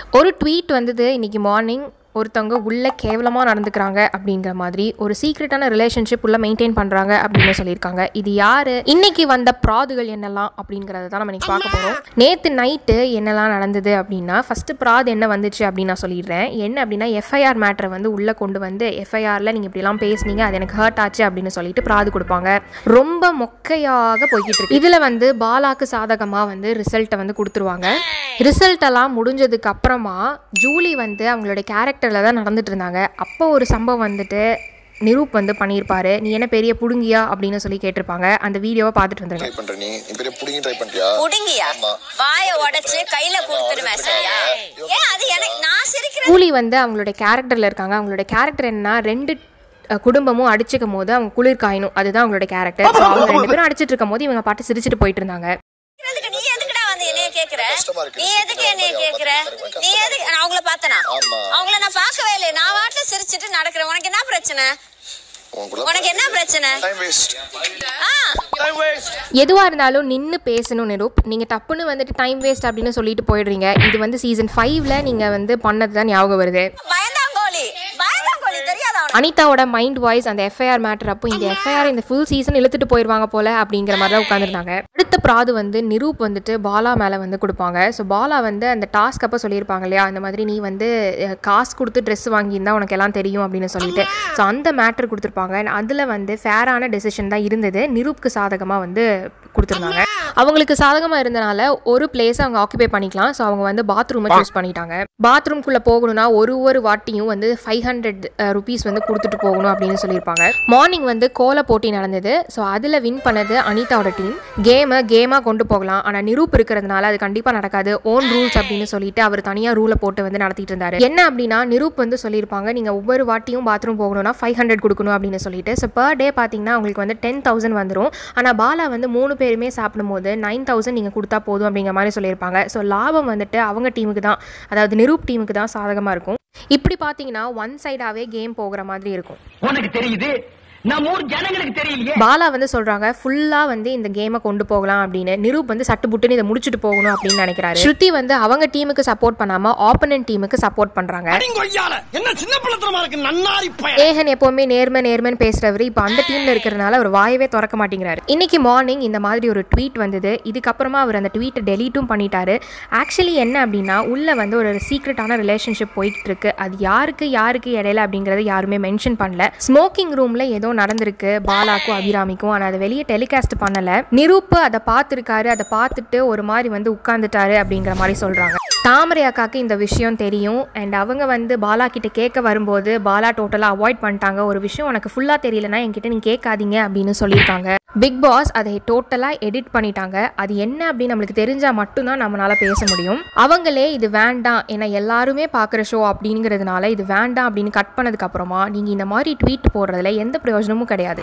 ஒரு ட்வீட் வந்தது இன்னைக்கு மார்னிங் ஒருத்தவங்க உள்ள கேவலமாக நடந்துக்கிறாங்க அப்படிங்கிற மாதிரி ஒரு சீக்ரெட்டான ரிலேஷன்ஷிப் உள்ள மெயின்டைன் பண்ணுறாங்க அப்படின்னு சொல்லியிருக்காங்க இது யார் இன்னைக்கு வந்த ப்ராதுகள் என்னெல்லாம் அப்படிங்கிறத தான் நம்ம இன்னைக்கு பார்க்க போகிறோம் நேற்று நைட்டு என்னெல்லாம் நடந்தது அப்படின்னா ஃபஸ்ட்டு ப்ராத் என்ன வந்துச்சு அப்படின்னு நான் சொல்லிடுறேன் என்ன அப்படின்னா எஃப்ஐஆர் மேட்டரை வந்து உள்ளே கொண்டு வந்து எஃப்ஐஆரில் நீங்கள் இப்படிலாம் பேசுனீங்க அது எனக்கு ஹர்ட் ஆச்சு அப்படின்னு சொல்லிட்டு ப்ராது கொடுப்பாங்க ரொம்ப மொக்கையாக போய்கிட்டு இருக்கு இதில் வந்து பாலாக்கு சாதகமாக வந்து ரிசல்ட்டை வந்து கொடுத்துருவாங்க ரிசல்ட் எல்லாம் முடிஞ்சதுக்கு அப்புறமா ஜூலி வந்து அவங்களோட கேரக்டரில் தான் நடந்துட்டு இருந்தாங்க அப்போ ஒரு சம்பவம் வந்துட்டு நிரூப் வந்து பண்ணியிருப்பாரு நீ என்ன பெரிய புடுங்கியா அப்படின்னு சொல்லி கேட்டிருப்பாங்க அந்த வீடியோவை பார்த்துட்டு வந்துருங்க ட்ரை பண்ற நீ நீ பெரிய புடிங்கி ட்ரை பண்றியா புடுங்கியா ஆமா. வாய உடைச்சு கையில கொடுத்துருவேன் சரியா ஏன் அது எனக்கு நான் சிரிக்கிறேன் ஜூலி வந்து அவங்களோட கேரக்டரில் இருக்காங்க அவங்களோட கேரக்டர் என்ன ரெண்டு அஹ், குடும்பமும் அடிச்சுக்கும் போது அவங்க குளிர் காயணும் அதுதான் அவங்களோட கேரக்டர் ஸோ அவங்க ரெண்டு பேரும் அடிச்சிட்டு இருக்கும் போது இவங்க பாட்டு சிரிச்சிட்டு போயிட்டு இருந்தாங்க சிரிக்கிறதுக்கு நீ எதுக்குடா வந்து என்னைய கேக்குற கஷ்டமா இருக்கு. நீ எதுக்கு என்னைய கேக்குற நீ எதுக்கு நான் அவங்கள பார்த்தனா ஆமா. அவங்கள நான் பார்க்கவே இல்லை நான் வாட்டில சிரிச்சிட்டு நடக்கிறேன் உனக்கு என்ன பிரச்சனை உனக்குள்ள உனக்கு என்ன பிரச்சனை டைம் வேஸ்ட் ஆ டைம் வேஸ்ட் எதுவாக இருந்தாலும் நின்று பேசணும் நிரூப் நீங்கள் டப்புன்னு வந்துட்டு டைம் வேஸ்ட் அப்படின்னு சொல்லிட்டு போயிடுறீங்க இது வந்து சீசன் ஃபைவ்ல நீங்கள் வந்து பண்ணது தான் ஞாபகம் வருது பயந்தாங்கோலி பயந்தாங்கோலி தெரியாதா உனக்கு அனிதாவோட மைண்ட் வாய்ஸ் அந்த எஃப்ஐஆர் மேட்டர் அப்போ இந்த எஃப்ஐஆர் இந்த ஃபுல் சீசன் இழுத்துட்டு போயிடுவாங்க போல அப்படிங்கிற மாதிரி தான் உட்காந்துருந்தாங்க அடுத்த ப்ராது வந்து நிரூப் வந்துட்டு பாலா மேலே வந்து கொடுப்பாங்க ஸோ பாலா வந்து அந்த டாஸ்க் அப்போ சொல்லியிருப்பாங்க இல்லையா அந்த மாதிரி நீ வந்து அஹ், காசு கொடுத்து ட்ரெஸ் வாங்கியிருந்தா உனக்கு எல்லாம் தெரியும் அப்படின்னு சொல்லிட்டு ஸோ அந்த மேட்டர் கொடுத்துருப்பாங்க அதில் வந்து ஃபேரான டெசிஷன் தான் இருந்தது நிரூப்க்கு சாதகமாக வந்து கொடுத்துருந்தாங்க அவங்களுக்கு சாதகமாக இருந்தனால ஒரு பிளேஸ் அவங்க ஆக்குபை பண்ணிக்கலாம் ஸோ அவங்க வந்து பாத்ரூமை சூஸ் பண்ணிட்டாங்க பாத்ரூம்குள்ளே போகணும்னா ஒரு ஒரு வாட்டியும் வந்து ஃபைவ் ஹண்ட்ரட் ருபீஸ் வந்து கொடுத்துட்டு போகணும் அப்படின்னு சொல்லியிருப்பாங்க மார்னிங் வந்து கோல போட்டி நடந்தது ஸோ அதில் வின் பண்ணது அனிதாவோட டீம் கேமை கேமாக கொண்டு போகலாம் ஆனால் நிரூப் இருக்கிறதுனால அது கண்டிப்பாக நடக்காது ஓன் ரூல்ஸ் அப்படின்னு சொல்லிட்டு அவர் தனியாக ரூலை போட்டு வந்து நடத்திட்டு இருந்தாரு என்ன அப்படின்னா நிரூப் வந்து சொல்லியிருப்பாங்க நீங்கள் ஒவ்வொரு வாட்டியும் பாத்ரூம் போகணும்னா ஃபைவ் ஹண்ட்ரட் கொடுக்கணும் அப்படின்னு சொல்லிட்டு ஸோ பர் டே பார்த்தீங்கன்னா உங்களுக்கு வந்து டென் தௌசண்ட் வந்துடும் ஆனால் பாலா வந்து மூணு பேருமே சாப்பிடும்போது நைன் தௌசண்ட் நீங்கள் கொடுத்தா போதும் அப்படிங்கிற மாதிரி சொல்லியிருப்பாங்க ஸோ லாபம் வந்துட்டு அவங்க டீமுக்கு தான் அதாவது நிரூப் டீமுக்கு தான் சாதகமாக இருக்கும் இப்படி பார்த்தீங்கன்னா ஒன் சைடாகவே கேம் போகிற மாதிரி இருக்கும் உனக்கு தெரியுது நம்ம ஊர் ஜனங்களுக்கு தெரியலையே பாலா வந்து சொல்றாங்க ஃபுல்லா வந்து இந்த கேமை கொண்டு போகலாம் அப்படின்னு நிரூப் வந்து சட்டு புட்டுன்னு இதை முடிச்சுட்டு போகணும் அப்படின்னு நினைக்கிறாரு ஸ்ருதி வந்து அவங்க டீமுக்கு சப்போர்ட் பண்ணாம ஆப்போனன்ட் டீமுக்கு சப்போர்ட் பண்றாங்க கொய்யால என்ன சின்ன பிள்ளத்தனமா இருக்கு நன்னாரி பையன் ஏகன் எப்பவுமே நேர்மை நேர்மைன்னு பேசுறவர் இப்போ அந்த டீம்ல இருக்கிறதுனால அவர் வாயவே திறக்க மாட்டேங்கிறாரு இன்னைக்கு மார்னிங் இந்த மாதிரி ஒரு ட்வீட் வந்தது இதுக்கப்புறமா அவர் அந்த ட்வீட்டை டெலீட்டும் பண்ணிட்டாரு ஆக்சுவலி என்ன அப்படின்னா உள்ள வந்து ஒரு சீக்ரெட்டான ரிலேஷன்ஷிப் போயிட்டு இருக்கு அது யாருக்கு யாருக்கு இடையில அப்படிங்கறத யாருமே மென்ஷன் பண்ணல ஸ்மோக்கிங் ரூம்ல ஏதோ நடந்திருக்கு பாலாக்கும் அபிராமிக்கும் ஆனால் அதை வெளியே டெலிகாஸ்ட் பண்ணல நிரூப் அதை பார்த்துருக்காரு அதை பார்த்துட்டு ஒரு மாதிரி வந்து உட்கார்ந்துட்டாரு அப்படிங்கிற மாதிரி சொல்றாங்க தாமரை அக்காக்கு இந்த விஷயம் தெரியும் அண்ட் அவங்க வந்து பாலா கிட்ட கேட்க வரும்போது பாலா டோட்டலாக அவாய்ட் பண்ணிட்டாங்க ஒரு விஷயம் உனக்கு ஃபுல்லாக தெரியலனா என்கிட்ட நீ கேட்காதீங்க அப்படின்னு சொல்லியிருக்காங்க பிக் பாஸ் அதை டோட்டலாக எடிட் பண்ணிட்டாங்க அது என்ன அப்படின்னு நம்மளுக்கு தெரிஞ்சால் மட்டும்தான் நம்மளால பேச முடியும் அவங்களே இது வேண்டாம் ஏன்னா எல்லாருமே பார்க்குற ஷோ அப்படிங்கிறதுனால இது வேண்டாம் அப்படின்னு கட் பண்ணதுக்கு அப்புறமா நீங்கள் இந்த மாதிரி ட்வீட் போடுறதுல எந்த பிரயோஜனமும் கிடையாது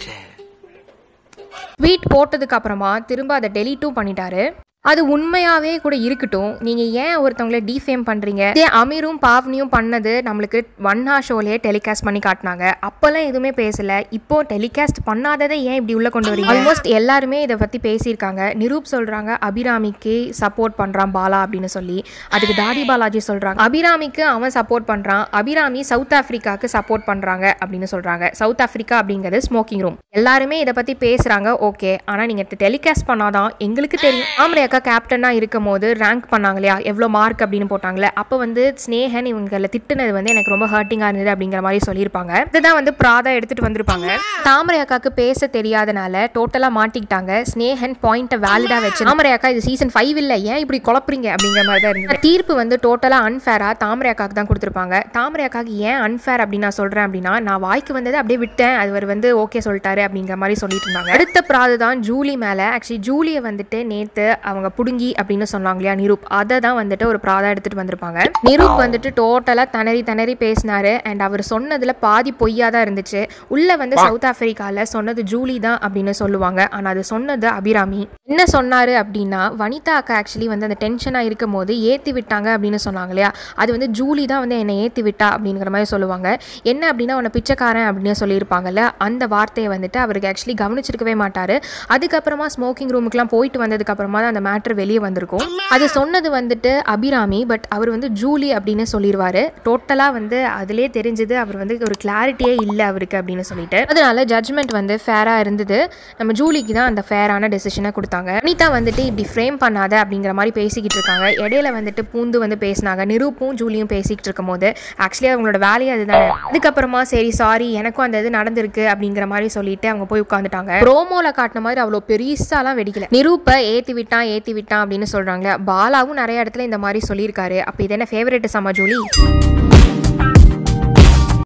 ட்வீட் போட்டதுக்கு அப்புறமா திரும்ப அதை டெலீட்டும் பண்ணிட்டாரு அது உண்மையாவே கூட இருக்கட்டும் நீங்க ஏன் ஒருத்தவங்கள டிஃபேம் பண்றீங்க இதே அமீரும் பாவ்னியும் பண்ணது நம்மளுக்கு ஒன்னா ஷோலயே டெலிகாஸ்ட் பண்ணி காட்டினாங்க அப்பெல்லாம் எதுவுமே பேசல இப்போ டெலிகாஸ்ட் பண்ணாததை ஏன் இப்படி உள்ள கொண்டு வரீங்க ஆல்மோஸ்ட் எல்லாருமே இதை பத்தி பேசியிருக்காங்க நிரூப் சொல்றாங்க அபிராமிக்கு சப்போர்ட் பண்றான் பாலா அப்படின்னு சொல்லி அதுக்கு தாடி பாலாஜி சொல்றாங்க அபிராமிக்கு அவன் சப்போர்ட் பண்றான் அபிராமி சவுத் ஆப்பிரிக்காக்கு சப்போர்ட் பண்றாங்க அப்படின்னு சொல்றாங்க சவுத் ஆப்பிரிக்கா அப்படிங்கிறது ஸ்மோக்கிங் ரூம் எல்லாருமே இதை பத்தி பேசுறாங்க ஓகே ஆனா நீங்க டெலிகாஸ்ட் பண்ணாதான் எங்களுக்கு தெரியும் ஆமரை அக்கா கேப்டனா இருக்கும் போது ரேங்க் பண்ணாங்க இல்லையா எவ்வளோ மார்க் அப்படின்னு போட்டாங்களே அப்போ வந்து ஸ்னேகன் இவங்களை திட்டுனது வந்து எனக்கு ரொம்ப ஹர்ட்டிங்கா இருந்தது அப்படிங்கிற மாதிரி சொல்லியிருப்பாங்க இதுதான் வந்து பிராதா எடுத்துட்டு வந்திருப்பாங்க தாமரை அக்காக்கு பேச தெரியாதனால டோட்டலா மாட்டிக்கிட்டாங்க ஸ்னேகன் பாயிண்ட்டை வேலிடா வச்சு தாமரை அக்கா இது சீசன் ஃபைவ் இல்ல ஏன் இப்படி குழப்புறீங்க அப்படிங்கிற மாதிரி தான் இருந்தது தீர்ப்பு வந்து டோட்டலா அன்ஃபேரா தாமரை அக்காக்கு தான் கொடுத்துருப்பாங்க தாமரை அக்காக்கு ஏன் அன்ஃபேர் அப்படின்னு நான் சொல்றேன் அப்படின்னா நான் வாய்க்கு வந்ததை அப்படியே விட்டேன் அவர் வந்து ஓகே சொல்லிட்டாரு அப்படிங்கிற மாதிரி சொல்லிட்டு இருந்தாங்க அடுத்த பிராது தான் ஜூலி மேல ஆக்சுவலி ஜூலியை வந்துட்டு நேத்து அவங்க புடுங்கி அப்படின்னு சொன்னாங்க இல்லையா நிரூப் அதை தான் வந்துட்டு ஒரு ப்ராதா எடுத்துட்டு வந்திருப்பாங்க நிரூப் வந்துட்டு டோட்டலா திணறி திணறி பேசினாரு அண்ட் அவர் சொன்னதுல பாதி பொய்யா தான் இருந்துச்சு உள்ள வந்து சவுத் ஆப்பிரிக்கால சொன்னது ஜூலி தான் அப்படின்னு சொல்லுவாங்க ஆனா அது சொன்னது அபிராமி என்ன சொன்னாரு அப்படின்னா வனிதா அக்கா ஆக்சுவலி வந்து அந்த டென்ஷனா இருக்கும் போது ஏத்தி விட்டாங்க அப்படின்னு சொன்னாங்க இல்லையா அது வந்து ஜூலி தான் வந்து என்னை ஏத்தி விட்டா அப்படிங்கிற மாதிரி சொல்லுவாங்க என்ன அப்படின்னா உன்னை பிச்சைக்காரன் அப்படின்னு சொல்லியிருப்பாங்கல்ல அந்த வார்த்தையை வந்துட்டு அவருக்கு ஆக்சுவலி கவனிச்சிருக்கவே மாட்டாரு அதுக்கப்புறமா ஸ்மோக்கிங் ரூமுக்குலாம் போயிட்டு வந்ததுக்கு அப்புறமா தான் அந்த மேட்ரு வெளியே வந்திருக்கும் அது சொன்னது வந்துட்டு அபிராமி பட் அவர் வந்து ஜூலி அப்படின்னு சொல்லிடுவாரு டோட்டலாக வந்து அதிலே தெரிஞ்சது அவர் வந்து ஒரு கிளாரிட்டியே இல்லை அவருக்கு அப்படின்னு சொல்லிட்டு அதனால ஜட்ஜ்மெண்ட் வந்து ஃபேராக இருந்தது நம்ம ஜூலிக்கு தான் அந்த ஃபேரான டெசிஷனை கொடுத்தாங்க அனிதா வந்துட்டு இப்படி ஃப்ரேம் பண்ணாத அப்படிங்கிற மாதிரி பேசிக்கிட்டு இருக்காங்க இடையில வந்துட்டு பூந்து வந்து பேசினாங்க நிரூப்பும் ஜூலியும் பேசிக்கிட்டு இருக்கும் போது ஆக்சுவலி அவங்களோட வேலையே அதுதானே அதுக்கப்புறமா சரி சாரி எனக்கும் அந்த இது நடந்திருக்கு அப்படிங்கிற மாதிரி சொல்லிட்டு அவங்க போய் உட்காந்துட்டாங்க ப்ரோமோல காட்டின மாதிரி அவ்வளோ பெருசாலாம் வெடிக்கல நிரூப்பை ஏத்தி விட்டான் ஏத்தி விட்டான் அப்படின்னு சொல்றாங்க பாலாவும் நிறைய இடத்துல இந்த மாதிரி சொல்லியிருக்காரு அப்போ இது என்ன ஃபேவரட் சமா ஜூலி